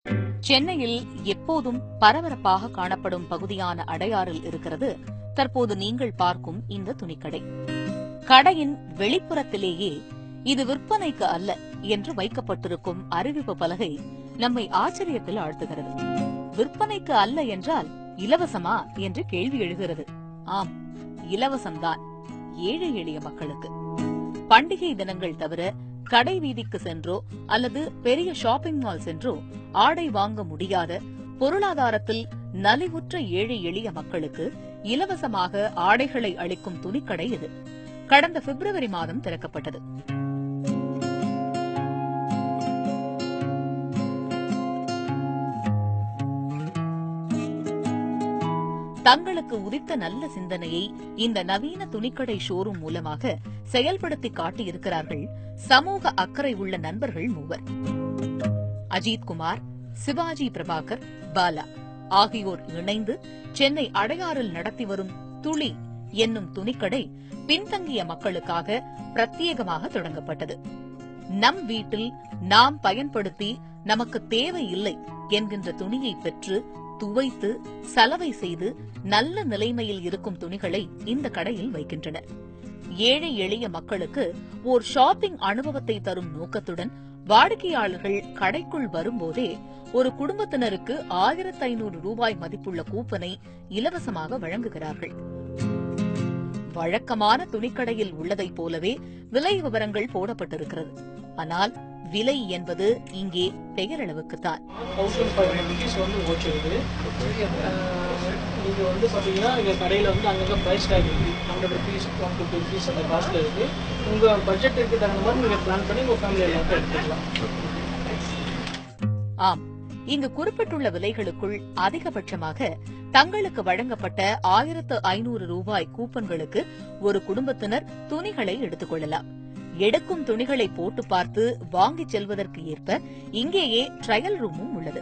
சென்னையில் எப்போதும் பரபரப்பாக காணப்படும் பகுதியான அடையாறில் இருக்கிறது தற்போது நீங்கள் பார்க்கும் இந்த துணிக்கடை கடையின் வெளிப்புறத்திலேயே இது விற்பனைக்கு அல்ல என்று வைக்கப்பட்டிருக்கும் அறிவிப்பு பலகை நம்மை ஆச்சரியத்தில் ஆழ்த்துகிறது விற்பனைக்கு அல்ல என்றால் இலவசமா என்று கேள்வி எழுகிறது ஆம் இலவசம்தான் ஏழை எளிய மக்களுக்கு பண்டிகை தினங்கள் தவிர கடை வீதிக்கு சென்றோ அல்லது பெரிய ஷாப்பிங் மால் சென்றோ ஆடை வாங்க முடியாத பொருளாதாரத்தில் நலிவுற்ற ஏழை எளிய மக்களுக்கு இலவசமாக ஆடைகளை அளிக்கும் துணிக்கடை இது கடந்த பிப்ரவரி மாதம் திறக்கப்பட்டது தங்களுக்கு உதித்த நல்ல சிந்தனையை இந்த நவீன துணிக்கடை ஷோரூம் மூலமாக செயல்படுத்தி காட்டியிருக்கிறார்கள் சமூக அக்கறை உள்ள நண்பர்கள் மூவர் அஜித் குமார் சிவாஜி பிரபாகர் பாலா ஆகியோர் இணைந்து சென்னை அடையாறில் நடத்தி வரும் துளி என்னும் துணிக்கடை பின்தங்கிய மக்களுக்காக பிரத்யேகமாக தொடங்கப்பட்டது நம் வீட்டில் நாம் பயன்படுத்தி நமக்கு தேவையில்லை என்கின்ற துணியை பெற்று துவைத்து சலவை செய்து நல்ல நிலைமையில் இருக்கும் துணிகளை இந்த கடையில் வைக்கின்றனர் ஏழை எளிய மக்களுக்கு ஓர் ஷாப்பிங் அனுபவத்தை தரும் நோக்கத்துடன் வாடிக்கையாளர்கள் கடைக்குள் வரும்போதே ஒரு குடும்பத்தினருக்கு ஆயிரத்தி ஐநூறு ரூபாய் மதிப்புள்ள கூப்பனை இலவசமாக வழங்குகிறார்கள் வழக்கமான துணிக்கடையில் உள்ளதைப் போலவே விலை விவரங்கள் போடப்பட்டிருக்கிறது ஆனால் விலை என்பது இங்கே பெயரளவுக்குத்தான் தௌசண்ட் ஃபைவ் ஹண்ட்ரட் ருபீஸ் வந்து ஓச்சிருக்கு நீங்கள் வந்து பார்த்தீங்கன்னா எங்கள் கடையில் வந்து அங்கங்கே ப்ரைஸ் டேக் இருக்குது hundred rupees one fifty rupees அந்த காஸ்ட்டில் இருக்குது உங்கள் பட்ஜெட்டுக்கு தகுந்த மாதிரி நீங்கள் பிளான் பண்ணி உங்கள் ஃபேமிலி எல்லாத்தையும் எடுத்துக்கலாம் ஆம் இங்கு குறிப்பிட்டுள்ள விலைகளுக்குள் அதிகபட்சமாக தங்களுக்கு வழங்கப்பட்ட ஆயிரத்து ஐநூறு ரூபாய் கூப்பன்களுக்கு ஒரு குடும்பத்தினர் துணிகளை எடுத்துக் கொள்ளலாம் எடுக்கும் துணிகளை போட்டு பார்த்து வாங்கிச் செல்வதற்கு ஏற்ப இங்கேயே ட்ரையல் ரூமும் உள்ளது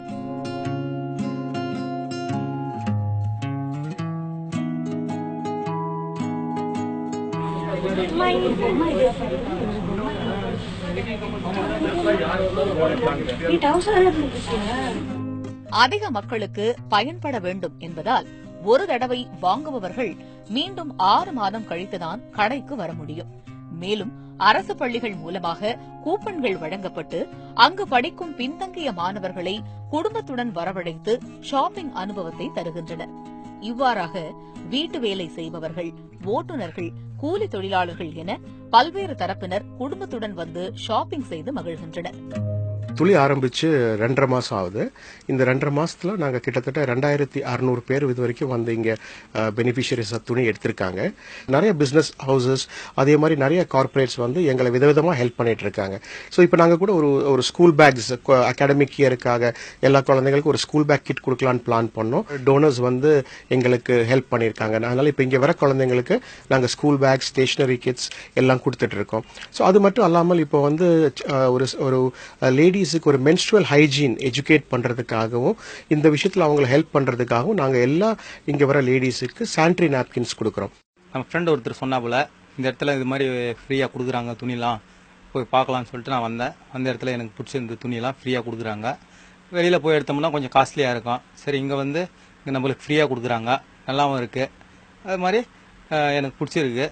அதிக மக்களுக்கு பயன்பட வேண்டும் என்பதால் ஒரு தடவை வாங்குபவர்கள் மீண்டும் ஆறு மாதம் கழித்துதான் கடைக்கு வர முடியும் மேலும் அரசு பள்ளிகள் மூலமாக கூப்பன்கள் வழங்கப்பட்டு அங்கு படிக்கும் பின்தங்கிய மாணவர்களை குடும்பத்துடன் வரவழைத்து ஷாப்பிங் அனுபவத்தை தருகின்றனர் இவ்வாறாக வீட்டு வேலை செய்பவர்கள் ஓட்டுநர்கள் கூலி தொழிலாளர்கள் என பல்வேறு தரப்பினர் குடும்பத்துடன் வந்து ஷாப்பிங் செய்து மகிழ்கின்றனர் துளி ஆரம்பிச்சு ரெண்டரை மாசம் ஆகுது இந்த ரெண்டரை மாசத்துல நாங்க கிட்டத்தட்ட ரெண்டாயிரத்தி அறுநூறு பேர் இது வரைக்கும் வந்து இங்க பெனிஃபிஷரிஸ் துணி எடுத்திருக்காங்க நிறைய பிசினஸ் ஹவுசஸ் அதே மாதிரி நிறைய கார்பரேட்ஸ் வந்து எங்களை விதவிதமா ஹெல்ப் பண்ணிட்டு இருக்காங்க ஸோ இப்போ நாங்க கூட ஒரு ஒரு ஸ்கூல் பேக்ஸ் அகாடமிக் இயருக்காக எல்லா குழந்தைங்களுக்கும் ஒரு ஸ்கூல் பேக் கிட் கொடுக்கலான்னு பிளான் பண்ணோம் டோனர்ஸ் வந்து எங்களுக்கு ஹெல்ப் பண்ணியிருக்காங்க அதனால இப்போ இங்க வர குழந்தைங்களுக்கு நாங்க ஸ்கூல் பேக் ஸ்டேஷனரி கிட்ஸ் எல்லாம் கொடுத்துட்டு இருக்கோம் ஸோ அது மட்டும் அல்லாமல் இப்போ வந்து அஹ், ஒரு ஒரு லேடிஸுக்கு ஒரு மென்ஸ்ட்ரல் ஹைஜீன் எஜுகேட் பண்றதுக்காகவும் இந்த விஷயத்துல அவங்களை ஹெல்ப் பண்றதுக்காகவும் நாங்க எல்லா இங்க வர லேடிஸுக்கு சானிட்டரி நாப்கின்ஸ் கொடுக்குறோம் நம்ம ஃப்ரெண்ட் ஒருத்தர் சொன்னாப்புல இந்த இடத்துல இது மாதிரி ஃப்ரீயாக கொடுக்குறாங்க துணிலாம் போய் பார்க்கலாம்னு சொல்லிட்டு நான் வந்தேன் அந்த இடத்துல எனக்கு பிடிச்சிருந்த துணிலாம் ஃப்ரீயாக கொடுக்குறாங்க வெளியில் போய் எடுத்தோம்னா கொஞ்சம் காஸ்ட்லியாக இருக்கும் சரி இங்கே வந்து இங்கே நம்மளுக்கு ஃப்ரீயாக கொடுக்குறாங்க நல்லாவும் இருக்குது அது மாதிரி அஹ், எனக்கு பிடிச்சிருக்கு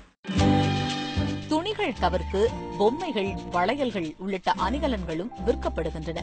துணிகள் தவிர்த்து பொம்மைகள் வளையல்கள் உள்ளிட்ட அணிகலன்களும் விற்கப்படுகின்றன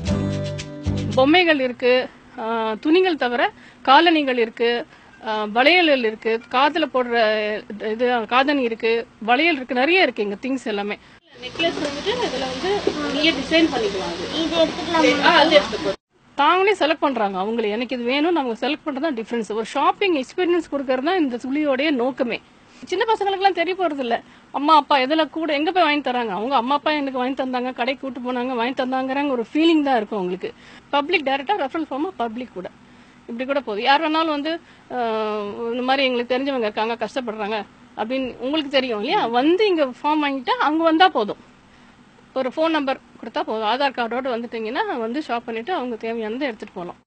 பொம்மைகள் இருக்கு ஆஹ் துணிகள் தவிர காலணிகள் இருக்கு ஆஹ் வளையல்கள் இருக்கு காதுல போடுற இது காதணி இருக்கு வளையல் இருக்கு நிறைய இருக்கு இங்க திங்ஸ் எல்லாமே நெக்லஸ் வந்துட்டு இதுல வந்து நீயே டிசைன் பண்ணிக்கலாம் அது. ஆ, அது எடுத்துக்கோ. தாங்களே செலக்ட் பண்றாங்க அவங்களே எனக்கு இது வேணும் நம்ம செலக்ட் பண்றது தான் டிஃபரன்ஸ் ஒரு ஷாப்பிங் எக்ஸ்பீரியன்ஸ் கொடுக்கறது தான் இந்த துளியோடைய நோக்கமே சின்ன பசங்களுக்குலாம் தெரிய போறது இல்ல அம்மா அப்பா எதுல கூட எங்க போய் வாங்கி தராங்க அவங்க அம்மா அப்பா எனக்கு வாங்கி தந்தாங்க கடைக்கு கூட்டு போனாங்க வாங்கி தந்தாங்கறாங்க ஒரு ஃபீலிங் தான் இருக்கும் அவங்களுக்கு பப்ளிக் டைரக்டா ரெஃபரல் ஃபார்மா பப்ளிக் கூட இப்படி கூட போகுது யார் வேணாலும் வந்து ஆஹ், இந்த மாதிரி எங்களுக்கு தெரிஞ்சவங்க இருக்காங்க கஷ்டப்படுறாங்க அப்படின்னு உங்களுக்கு தெரியும் இல்லையா வந்து இங்க ஃபார்ம் வாங்கிட்டா அங்க வந்தா போதும் ஒரு ஃபோன் நம்பர் கொடுத்தா போதும் ஆதார் கார்டோட வந்துட்டீங்கன்னா வந்து ஷாப் பண்ணிட்டு அவங்க தேவையானதை எடுத்துட்டு போகலாம்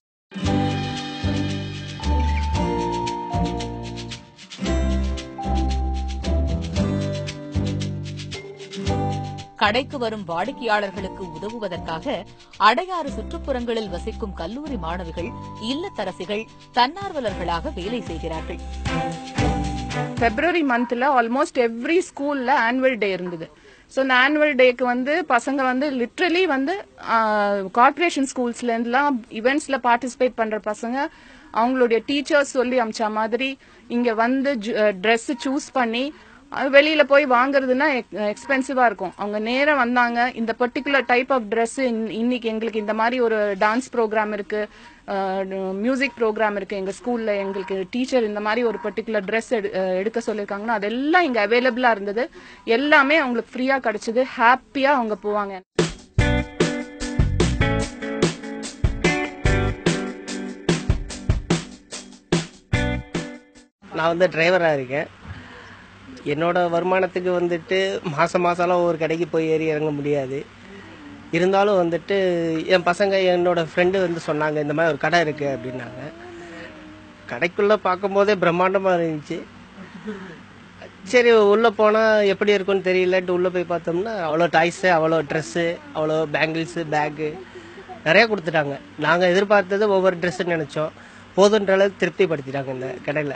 கடைக்கு வரும் வாடிக்கையாளர்களுக்கு உதவுவதற்காக அடையாறு சுற்றுப்புறங்களில் வசிக்கும் கல்லூரி மாணவிகள் இல்லத்தரசிகள் தன்னார்வலர்களாக வேலை செய்கிறார்கள் பிப்ரவரி மந்த்ல ஆல்மோஸ்ட் எவ்ரி ஸ்கூல்ல ஆனுவல் டே இருந்தது ஸோ இந்த ஆனுவல் டேக்கு வந்து பசங்க வந்து லிட்ரலி வந்து கார்பரேஷன் ஸ்கூல்ஸ்ல இருந்துலாம் இவெண்ட்ஸ்ல பார்ட்டிசிபேட் பண்ற பசங்க அவங்களுடைய டீச்சர்ஸ் சொல்லி அமிச்ச மாதிரி இங்க வந்து ட்ரெஸ் சூஸ் பண்ணி அது வெளியில போய் வாங்குறதுன்னா எக்ஸ்பென்சிவா இருக்கும் அவங்க நேரா வந்தாங்க இந்த பர்டிகுலர் டைப் ஆஃப் Dress இன்னைக்கு எங்களுக்கு இந்த மாதிரி ஒரு டான்ஸ் ப்ரோக்ராம் இருக்கு மியூசிக் ப்ரோக்ராம் இருக்கு எங்க ஸ்கூல்ல எங்களுக்கு டீச்சர் இந்த மாதிரி ஒரு பர்டிகுலர் Dress எடு- அஹ் எடுக்க சொல்லியிருக்காங்கன்னா அதெல்லாம் இங்க அவைலபிளா இருந்தது எல்லாமே அவங்களுக்கு ஃப்ரீயா கிடைச்சது ஹாப்பியா அவங்க போவாங்க நான் வந்து டிரைவராக இருக்கேன் என்னோட வருமானத்துக்கு வந்துட்டு மாதம் மாதம்லாம் ஒவ்வொரு கடைக்கு போய் ஏறி இறங்க முடியாது இருந்தாலும் வந்துட்டு என் பசங்க என்னோட ஃப்ரெண்டு வந்து சொன்னாங்க இந்த மாதிரி ஒரு கடை இருக்கு அப்படின்னாங்க கடைக்குள்ளே பார்க்கும்போதே பிரம்மாண்டமாக இருந்துச்சு சரி உள்ளே போனால் எப்படி இருக்கும்னு தெரியலன்ட்டு உள்ளே போய் பார்த்தோம்னா அவ்வளோ டாய்ஸு அவ்வளோ ட்ரெஸ்ஸு அவ்வளோ பேங்கிள்ஸு பேக்கு நிறைய கொடுத்துட்டாங்க நாங்கள் எதிர்பார்த்தது ஒவ்வொரு ட்ரெஸ்ஸுன்னு நினச்சோம் போதுன்ற அளவுக்கு திருப்திப்படுத்திட்டாங்க இந்த கடையில்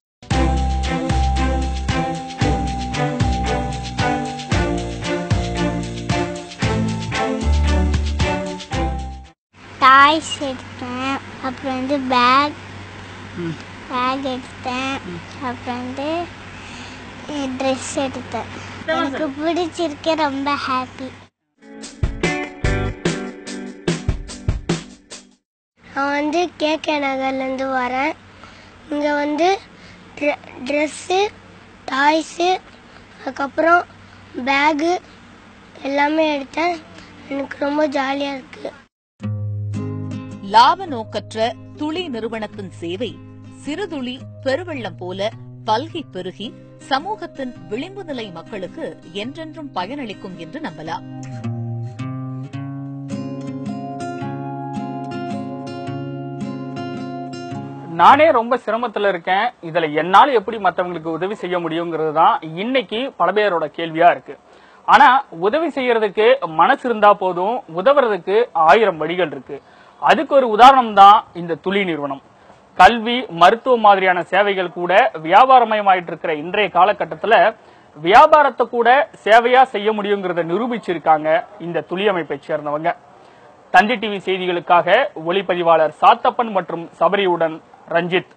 டாய்ஸ் எடுத்தேன் அப்புறம் வந்து பேக் பேக் எடுத்தேன் அப்புறம் வந்து ட்ரெஸ் எடுத்தேன் எனக்கு பிடிச்சிருக்கு ரொம்ப ஹாப்பி நான் வந்து கேகே நகர்லேருந்து வரேன் இங்கே வந்து ட்ரெஸ்ஸு டாய்ஸு அதுக்கப்புறம் பேகு எல்லாமே எடுத்தேன் எனக்கு ரொம்ப ஜாலியாக இருக்குது லாப நோக்கற்ற துளி நிறுவனத்தின் சேவை சிறுதுளி பெருவெள்ளம் போல பல்கி பெருகி சமூகத்தின் விளிம்பு நிலை மக்களுக்கு என்றென்றும் பயனளிக்கும் என்று நம்பலாம் நானே ரொம்ப சிரமத்துல இருக்கேன் இதுல என்னால எப்படி மத்தவங்களுக்கு உதவி செய்ய முடியுங்கிறது தான் இன்னைக்கு பல பேரோட கேள்வியா இருக்கு ஆனா உதவி செய்யறதுக்கு மனசு இருந்தா போதும் உதவுறதுக்கு ஆயிரம் வழிகள் இருக்கு அதுக்கு ஒரு உதாரணம் தான் இந்த துளி நிறுவனம் கல்வி மருத்துவம் மாதிரியான சேவைகள் கூட வியாபாரமயமாயிட்டு இருக்கிற இன்றைய காலகட்டத்துல வியாபாரத்தை கூட சேவையா செய்ய முடியுங்கிறத நிரூபிச்சிருக்காங்க இந்த துளி அமைப்பை சேர்ந்தவங்க தந்தி டிவி செய்திகளுக்காக ஒளிப்பதிவாளர் சாத்தப்பன் மற்றும் சபரியுடன் ரஞ்சித்